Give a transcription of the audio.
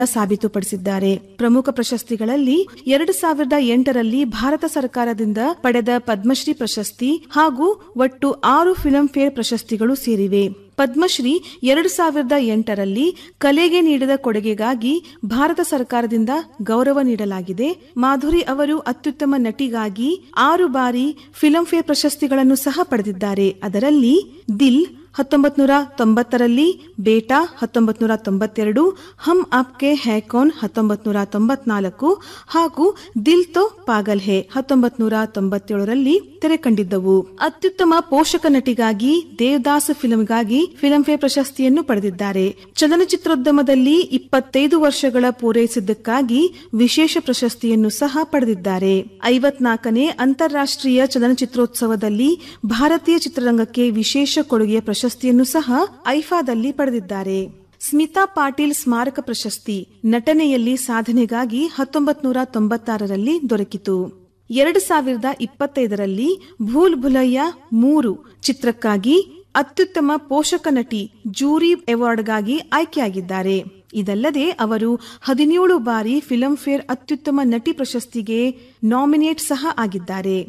ಸಾಬೀತುಪಡಿಸಿದ್ದಾರೆ ಪ್ರಮುಖ ಪ್ರಶಸ್ತಿಗಳಲ್ಲಿ ಎರಡು ಸಾವಿರದ ಎಂಟರಲ್ಲಿ ಭಾರತ ಸರ್ಕಾರದಿಂದ ಪಡೆದ ಪದ್ಮಶ್ರೀ ಪ್ರಶಸ್ತಿ ಹಾಗೂ ಒಟ್ಟು ಆರು ಫಿಲ್ಮ್ ಫೇರ್ ಪ್ರಶಸ್ತಿಗಳು ಸೇರಿವೆ ಪದ್ಮಶ್ರೀ ಎರಡು ಸಾವಿರದ ಎಂಟರಲ್ಲಿ ಕಲೆಗೆ ನೀಡಿದ ಕೊಡುಗೆಗಾಗಿ ಭಾರತ ಸರ್ಕಾರದಿಂದ ಗೌರವ ನೀಡಲಾಗಿದೆ ಮಾಧುರಿ ಅವರು ಅತ್ಯುತ್ತಮ ನಟಿಗಾಗಿ ಆರು ಬಾರಿ ಫಿಲ್ಮ್ ಫೇರ್ ಪ್ರಶಸ್ತಿಗಳನ್ನು ಸಹ ಪಡೆದಿದ್ದಾರೆ ಅದರಲ್ಲಿ ದಿಲ್ ಹತ್ತೊಂಬತ್ ನೂರ ತೊಂಬತ್ತರಲ್ಲಿ ಬೇಟಾ ಹತ್ತೊಂಬತ್ ನೂರ ತೊಂಬತ್ತೆರಡು ಹಮ್ ಆಪ್ಕೆ ಹೈ ಕೌನ್ ಹತ್ತೊಂಬತ್ ನೂರ ತೊಂಬತ್ನಾಲ್ಕು ಹಾಗೂ ದಿಲ್ ತೋ ಪಾಗಲ್ ಹೇ ಹತ್ತೊಂಬತ್ ನೂರ ತೊಂಬತ್ತೇಳರಲ್ಲಿ ತೆರೆ ಕಂಡಿದ್ದವು ಅತ್ಯುತ್ತಮ ಪೋಷಕ ನಟಿಗಾಗಿ ದೇವದಾಸ್ ಫಿಲ್ಮ್ಗಾಗಿ ಫಿಲ್ಮ್ಫೇರ್ ಪ್ರಶಸ್ತಿಯನ್ನು ಪಡೆದಿದ್ದಾರೆ ಚಲನಚಿತ್ರೋದ್ಯಮದಲ್ಲಿ ಇಪ್ಪತ್ತೈದು ವರ್ಷಗಳ ಪೂರೈಸಿದ್ದಕ್ಕಾಗಿ ವಿಶೇಷ ಪ್ರಶಸ್ತಿಯನ್ನು ಸಹ ಪಡೆದಿದ್ದಾರೆ ಐವತ್ನಾಲ್ಕನೇ ಅಂತಾರಾಷ್ಟ್ರೀಯ ಚಲನಚಿತ್ರೋತ್ಸವದಲ್ಲಿ ಭಾರತೀಯ ಚಿತ್ರರಂಗಕ್ಕೆ ವಿಶೇಷ ಕೊಡುಗೆಯ ಪ್ರಶಸ್ತಿಯನ್ನು ಸಹ ಐಫಾದಲ್ಲಿ ಪಡೆದಿದ್ದಾರೆ ಸ್ಮಿತಾ ಪಾಟೀಲ್ ಸ್ಮಾರಕ ಪ್ರಶಸ್ತಿ ನಟನೆಯಲ್ಲಿ ಸಾಧನೆಗಾಗಿ ಹತ್ತೊಂಬತ್ ನೂರ ತೊಂಬತ್ತಾರರಲ್ಲಿ ದೊರಕಿತು ಎರಡು ಸಾವಿರದ ಇಪ್ಪತ್ತೈದರಲ್ಲಿ ಭೂಲ್ ಭುಲಯ್ಯ ಮೂರು ಚಿತ್ರಕ್ಕಾಗಿ ಅತ್ಯುತ್ತಮ ಪೋಷಕ ನಟಿ ಜೂರಿ ಅವಾರ್ಡ್ಗಾಗಿ ಆಯ್ಕೆಯಾಗಿದ್ದಾರೆ ಇದಲ್ಲದೆ ಅವರು ಹದಿನೇಳು ಬಾರಿ ಫಿಲ್ಮ್ ಫೇರ್ ಅತ್ಯುತ್ತಮ ನಟಿ ಪ್ರಶಸ್ತಿಗೆ ನಾಮಿನೇಟ್ ಸಹ ಆಗಿದ್ದಾರೆ